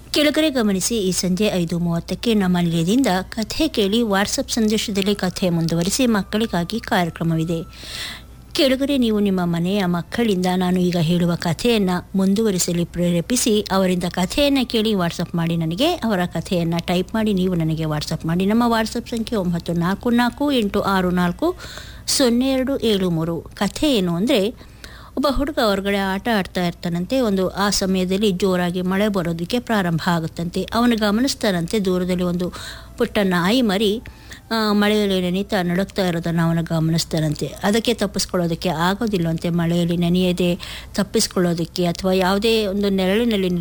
ಕೆಳಗಡೆ ಗಮನಿಸಿ ಈ ಸಂಜೆ ಐದು ಮೂವತ್ತಕ್ಕೆ ನಮ್ಮ ನಿಲಯದಿಂದ ಕಥೆ ಕೇಳಿ ವಾಟ್ಸಪ್ ಸಂದೇಶದಲ್ಲಿ ಕಥೆ ಮುಂದುವರಿಸಿ ಮಕ್ಕಳಿಗಾಗಿ ಕಾರ್ಯಕ್ರಮವಿದೆ ಕೆಳಗಡೆ ನೀವು ನಿಮ್ಮ ಮನೆಯ ಮಕ್ಕಳಿಂದ ನಾನು ಈಗ ಹೇಳುವ ಕಥೆಯನ್ನು ಮುಂದುವರಿಸಲು ಪ್ರೇರೇಪಿಸಿ ಅವರಿಂದ ಕಥೆಯನ್ನು ಕೇಳಿ ವಾಟ್ಸಪ್ ಮಾಡಿ ನನಗೆ ಅವರ ಕಥೆಯನ್ನು ಟೈಪ್ ಮಾಡಿ ನೀವು ನನಗೆ ವಾಟ್ಸಪ್ ಮಾಡಿ ನಮ್ಮ ವಾಟ್ಸಪ್ ಸಂಖ್ಯೆ ಒಂಬತ್ತು ನಾಲ್ಕು ನಾಲ್ಕು ಎಂಟು ಆರು ನಾಲ್ಕು ಸೊನ್ನೆ ಎರಡು ಏಳು ಮೂರು ಕಥೆ ಏನು ಅಂದರೆ ಒಬ್ಬ ಹುಡುಗ ಹೊರಗಡೆ ಆಟ ಆಡ್ತಾ ಇರ್ತಾನಂತೆ ಒಂದು ಆ ಸಮಯದಲ್ಲಿ ಜೋರಾಗಿ ಮಳೆ ಬರೋದಕ್ಕೆ ಪ್ರಾರಂಭ ಆಗುತ್ತಂತೆ ಅವನು ಗಮನಿಸ್ತಾನಂತೆ ದೂರದಲ್ಲಿ ಒಂದು ಪುಟ್ಟ ನಾಯಿ ಮರಿ ಆ, ಮಳೆಯಲ್ಲಿ ನೆನೀತಾ ನಡುಕ್ತಾ ಇರೋದನ್ನು ಅವನು ಗಮನಿಸ್ತಾನಂತೆ ಅದಕ್ಕೆ ತಪ್ಪಿಸ್ಕೊಳ್ಳೋದಕ್ಕೆ ಆಗೋದಿಲ್ಲವಂತೆ ಮಳೆಯಲ್ಲಿ ನೆನೆಯದೆ ತಪ್ಪಿಸ್ಕೊಳ್ಳೋದಕ್ಕೆ ಅಥವಾ ಯಾವುದೇ ಒಂದು ನೆರಳಿನಲ್ಲಿ